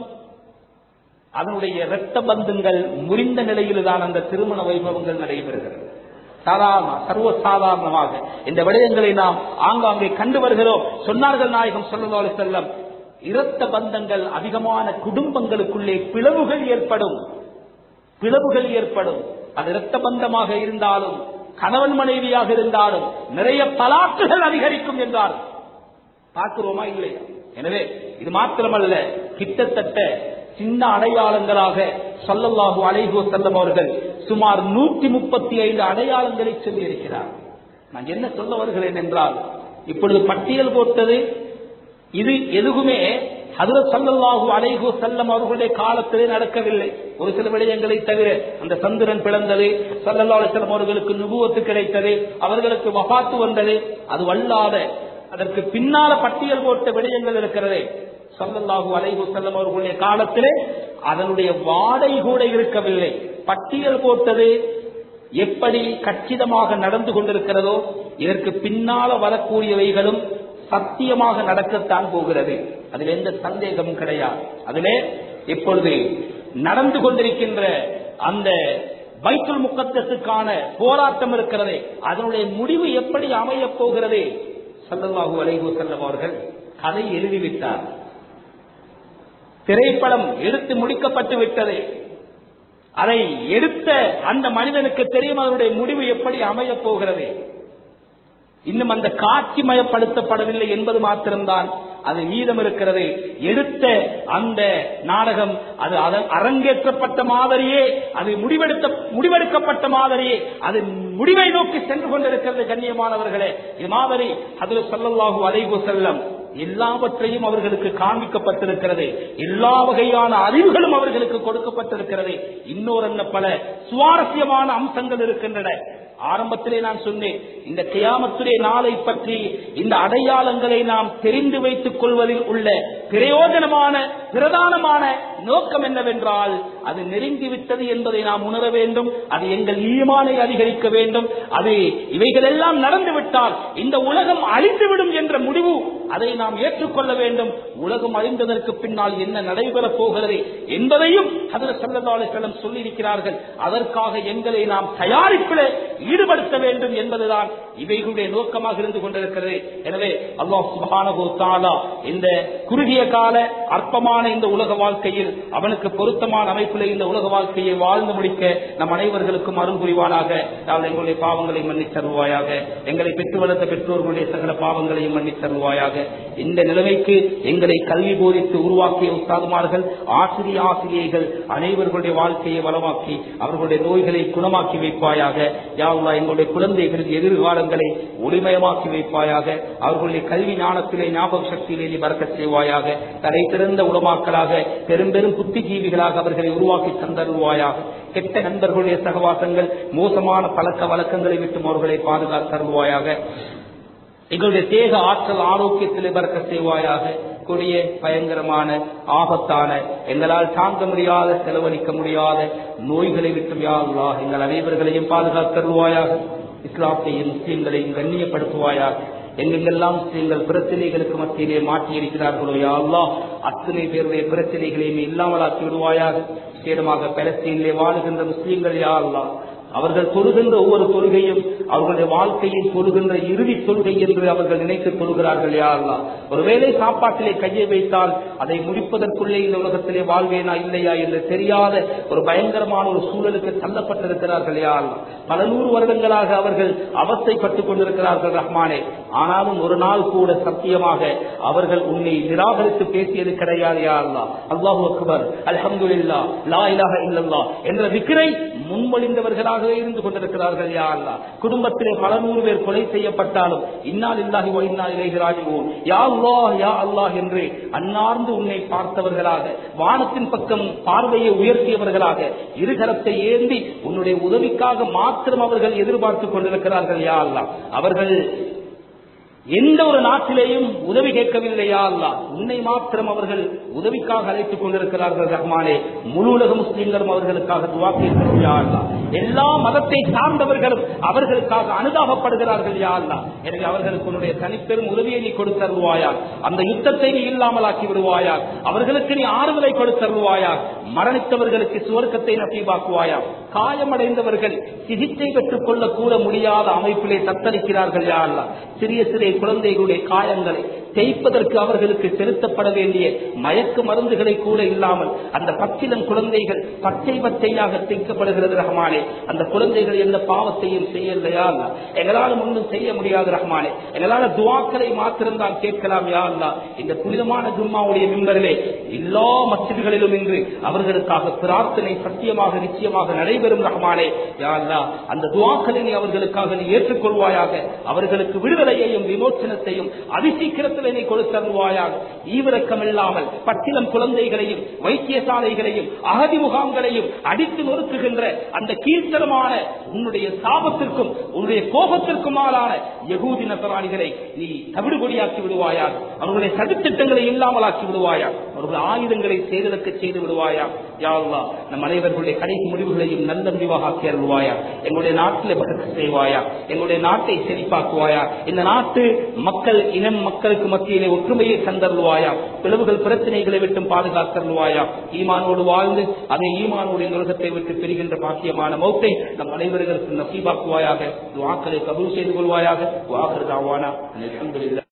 அதனுடைய இரத்த பந்தங்கள் முறிந்த நிலையில்தான் அந்த திருமண வைபவங்கள் நடைபெறுகிறது சாதாரண சர்வ சாதாரணமாக இந்த விடயங்களை நாம் ஆங்காங்கே கண்டு வருகிறோம் சொன்னார்கள் நாயகம் சொல்லி செல்லம் இரத்த பந்தங்கள் அதிகமான குடும்பங்களுக்குள்ளே பிளவுகள் ஏற்படும் பிளவுகள் ஏற்படும் அது இரத்த பந்தமாக இருந்தாலும் கணவன் மனைவியாக இருந்தாலும் நிறைய பலாக்குகள் அதிகரிக்கும் என்றார் பார்க்கிறோமா இல்லையா எனவே இது மாத்திரமல்ல கிட்டத்தட்ட சின்ன அடையாளங்களாக சொல்லல்லாஹு அலைஹு செல்லம் அவர்கள் சுமார் நூற்றி முப்பத்தி ஐந்து அடையாளங்களை சொல்லி இருக்கிறார் நான் என்ன சொல்ல வருகிறேன் என்றால் இப்பொழுது பட்டியல் போட்டது இது எதுவுமே ஹதரத் சல்லல்லாஹு அலைஹு செல்லம் அவர்களுடைய காலத்திலே நடக்கவில்லை ஒரு சில விடயங்களை தவிர அந்த சந்திரன் பிளந்தது சல்லல்லா அலிஸ்லம் அவர்களுக்கு நுபுவத்து கிடைத்தது அவர்களுக்கு வபாத்து வந்தது அது வல்லாத அதற்கு பின்னால பட்டியல் போட்ட விடயங்கள் இருக்கிறது சல்லல்லாஹு அலைஹு செல்லம் அவர்களுடைய காலத்திலே அதனுடைய வாடை கூட இருக்கவில்லை பட்டியல் போட்டது எப்படி கச்சிதமாக நடந்து கொண்டிருக்கிறதோ இதற்கு பின்னால வரக்கூடியவைகளும் சத்தியமாக நடக்கத்தான் போகிறது அதில் எந்த சந்தேகமும் கிடையாது அதிலே இப்பொழுது நடந்து கொண்டிருக்கின்ற அந்த பைத்துல் முக்கத்தத்துக்கான போராட்டம் இருக்கிறதே அதனுடைய முடிவு எப்படி அமையப் போகிறது சல்லல்லாஹு அலைஹி வஸல்லம் அவர்கள் கதை எழுதிவிட்டார் திரைப்படம் எடுத்து முடிக்கப்பட்டு விட்டது அதை எடுத்த அந்த மனிதனுக்கு தெரியும் அதனுடைய முடிவு எப்படி அமையப் போகிறது இன்னும் அந்த காட்சிமயப்படுத்தப்படவில்லை என்பது மாத்திரம்தான் அது மீதம் இருக்கிறது எடுத்த அந்த நாடகம் அது அத- அரங்கேற்றப்பட்ட மாதிரியே அது முடிவெடுத்த முடிவெடுக்கப்பட்ட மாதிரியே அது முடிவை நோக்கி சென்று கொண்டிருக்கிறது கண்ணியமானவர்களே இது மாதிரி அதில் சொல்லல்லாஹு அலைஹு செல்லம் எல்லாவற்றையும் அவர்களுக்கு காண்பிக்கப்பட்டிருக்கிறது எல்லா வகையான அறிவுகளும் அவர்களுக்கு கொடுக்கப்பட்டிருக்கிறது இன்னொரு என்ன பல சுவாரஸ்யமான அம்சங்கள் இருக்கின்றன ஆரம்பத்திலே நான் சொன்னேன் இந்த கியாமத்துடைய நாளை பற்றி இந்த அடையாளங்களை நாம் தெரிந்து வைத்துக் கொள்வதில் உள்ள பிரயோஜனமான பிரதானமான நோக்கம் என்னவென்றால் அது நெருங்கிவிட்டது என்பதை நாம் உணர வேண்டும் அது எங்கள் ஈமானை அதிகரிக்க வேண்டும் அது இவைகள் எல்லாம் நடந்துவிட்டால் இந்த உலகம் அழிந்துவிடும் என்ற முடிவு அதை நாம் ஏற்றுக்கொள்ள வேண்டும் உலகம் அழிந்ததற்கு பின்னால் என்ன நடைபெறப் போகிறது என்பதையும் அதில் செல்லம் சொல்லியிருக்கிறார்கள் அதற்காக எங்களை நாம் தயாரிப்பில் ஈடுபடுத்த வேண்டும் என்பதுதான் இவைகளுடைய நோக்கமாக இருந்து கொண்டிருக்கிறது எனவே அல்லாஹ் சுப்ஹானஹு தஆலா இந்த குறுகிய கால அற்பமான இந்த உலக வாழ்க்கையில் அவனுக்கு பொருத்தமான அமைப்பில் இந்த உலக வாழ்க்கையை வாழ்ந்து முடிக்க நம் அனைவர்களுக்கும் அருள் புரிவானாக நாம் எங்களுடைய பாவங்களை மன்னித் தருவாயாக எங்களை பெற்று வளர்த்த பெற்றோர்களுடைய சகல பாவங்களையும் மன்னித் தருவாயாக இந்த நிலைமைக்கு எங்களை கல்வி போதித்து உருவாக்கிய உஸ்தாதுமார்கள் ஆசிரிய ஆசிரியர்கள் அனைவர்களுடைய வாழ்க்கையை வளமாக்கி அவர்களுடைய நோய்களை குணமாக்கி வைப்பாயாக யாவுல்லா எங்களுடைய குழந்தைகளின் எதிர்காலங்களை ஒளிமயமாக்கி வைப்பாயாக அவர்களுடைய கல்வி ஞானத்திலே ஞாபக சக்தியிலே நீ பறக்கச் செய்வாயாக தலை திறந்த உலமாக்களாக பெரும் பெரும் புத்திஜீவிகளாக அவர்களை உருவாக்கி தந்தருவாயாக கெட்ட நண்பர்களுடைய சகவாசங்கள் மோசமான பழக்க வழக்கங்களை விட்டு அவர்களை பாதுகாத்தருவாயாக எங்களுடைய தேக ஆற்றல் ஆரோக்கியத்திலே பறக்க செய்வாயாக கொடிய பயங்கரமான ஆபத்தான எங்களால் தாங்க முடியாத செலவழிக்க முடியாத நோய்களை விட்டு யா அல்லாஹ் எங்கள் அனைவர்களையும் பாதுகாத்தருவாயாக இஸ்லாத்தையும் முஸ்லிம்களையும் கண்ணியப்படுத்துவாயாக எங்கெங்கெல்லாம் முஸ்லிம்கள் பிரச்சனைகளுக்கு மத்தியிலே மாற்றி இருக்கிறார்களோ யா அல்லாஹ் அத்தனை பேருடைய பிரச்சனைகளையும் இல்லாமலாக்கி விடுவாயாக சேதமாக பலஸ்தீனிலே வாழுகின்ற முஸ்லிம்கள் யா அல்லாஹ் அவர்கள் தொழுகின்ற ஒவ்வொரு தொழுகையும் அவர்களுடைய வாழ்க்கையில் தொழுகின்ற இறுதி தொழுகை என்று அவர்கள் நினைத்து தொழுகிறார்கள் யாரெல்லாம் ஒருவேளை சாப்பாட்டிலே கையை வைத்தால் அதை முடிப்பதற்குள்ளே இந்த உலகத்திலே வாழ்வேனா இல்லையா என்று தெரியாத ஒரு பயங்கரமான ஒரு சூழலுக்கு தள்ளப்பட்டிருக்கிறார்கள் யாரெல்லாம் பல நூறு வருடங்களாக அவர்கள் அவஸ்தைப்பட்டுக் கொண்டிருக்கிறார்கள் ரஹ்மானே ஆனாலும் ஒரு நாள் கூட சத்தியமாக அவர்கள் உன்னை நிராகரித்து பேசியது கிடையாது யாரெல்லாம் அல்லாஹு அக்பர் அல்ஹம்துலில்லா லா இலாஹ இல்லல்லாஹ் என்ற விக்கிரை முன்மொழிந்தவர்களாகவே இருந்து கொண்டிருக்கிறார்கள் யா அல்லாஹ் குடும்பத்திலே பல நூறு பேர் கொலை செய்யப்பட்டாலும் இன்னால் இல்லாஹி வ இன்னா இலைஹி ராஜிஊன் யா அல்லாஹ் யா அல்லாஹ் என்று அன்னார்ந்து உன்னை பார்த்தவர்களாக வானத்தின் பக்கம் பார்வையை உயர்த்தியவர்களாக இருகரத்தை ஏந்தி உன்னுடைய உதவிக்காக மாத்திரம் அவர்கள் எதிர்பார்த்துக் கொண்டிருக்கிறார்கள் யா அல்லாஹ் அவர்கள் எந்த ஒரு நாட்டிலேயும் உதவி கேட்கவில்லையா அல்லா உன்னை மாத்திரம் அவர்கள் உதவிக்காக அழைத்துக் கொண்டிருக்கிறார்கள் ரஹ்மானே முழு உலக முஸ்லிம்களும் அவர்களுக்காக துவா கேட்கிறோம் யா அல்லா எல்லா மதத்தை சார்ந்தவர்களும் அவர்களுக்காக அனுதாபப்படுகிறார்கள் யா அல்லா எனவே அவர்களுக்கு உன்னுடைய தனிப்பெரும் உதவியை நீ கொடுத்தருவாயா அந்த யுத்தத்தை நீ இல்லாமலாக்கி விடுவாயா அவர்களுக்கு நீ ஆறுதலை கொடுத்தருவாயா மரணித்தவர்களுக்கு சுவர்க்கத்தை நசீபாக்குவாயா காயமடைந்தவர்கள் சிகிச்சை பெற்றுக் கொள்ள கூட முடியாத அமைப்பிலே தத்தளிக்கிறார்கள் யா அல்லா சிறிய சிறிய குழந்தைகளுடைய காயங்களை தேய்ப்பதற்கு அவர்களுக்கு செலுத்தப்பட வேண்டிய மயக்க மருந்துகளை கூட இல்லாமல் அந்த பச்சிலம் குழந்தைகள் பச்சை பச்சையாக தேய்க்கப்படுகிறது ரஹ்மானே அந்த குழந்தைகள் எந்த பாவத்தையும் செய்யலையா அல்ல எங்களால் ஒன்றும் செய்ய முடியாது ரஹ்மானே எங்களால துவாக்களை மாத்திரம்தான் கேட்கலாம் யா அல்லா இந்த புனிதமான ஜும்மாவுடைய மிம்பரிலே எல்லா மசிதிகளிலும் இன்று அவர்களுக்காக பிரார்த்தனை சத்தியமாக நிச்சயமாக நடைபெறும் ரஹ்மானே யா அல்லா அந்த துவாக்களை நீ அவர்களுக்காக நீ ஏற்றுக்கொள்வாயாக அவர்களுக்கு விடுதலையையும் விமோச்சனத்தையும் அதிசீக்கிரத்தில் நீ கொடுத்தருவாயாக ஈவிரக்கம் இல்லாமல் பட்டிலம் குழந்தைகளையும் வைத்தியசாலைகளையும் அகதி முகாம்களையும் அடித்து நொறுக்குகின்ற அந்த கீழ்த்தரமான உன்னுடைய சாபத்திற்கும் உன்னுடைய கோபத்திற்கும் ஆளான யகூதி நசராணிகளை நீ தவிடுபொடியாக்கி விடுவாயா அவர்களுடைய சதித்திட்டங்களை இல்லாமலாக்கி விடுவாயா அவர்கள் ஆயுதங்களை செய்ததற்கு செய்து விடுவாயா யாழ்லா நம் அனைவர்களுடைய கடைசி முடிவுகளையும் நல்ல முடிவாக ஆக்கி அருள்வாயா எங்களுடைய நாட்டில் பறக்க செய்வாயா எங்களுடைய நாட்டை செழிப்பாக்குவாயா இந்த நாட்டு மக்கள் இனம் மக்களுக்கு மத்தியிலே ஒற்றுமையை தந்தருள்வாயா பிளவுகள் பிரச்சனைகளை விட்டும் பாதுகாத்தருள்வாயா ஈமானோடு வாழ்ந்து அதே ஈமானோடு இந்த உலகத்தை விட்டு பிரிகின்ற பாக்கியமான மௌத்தை நம் அனைவர்களுக்கு நசீபாக்குவாயாக துவாக்களை கபூல் செய்து கொள்வாயாக வாகர் தாவானா அல்ஹம்துலில்லாஹ்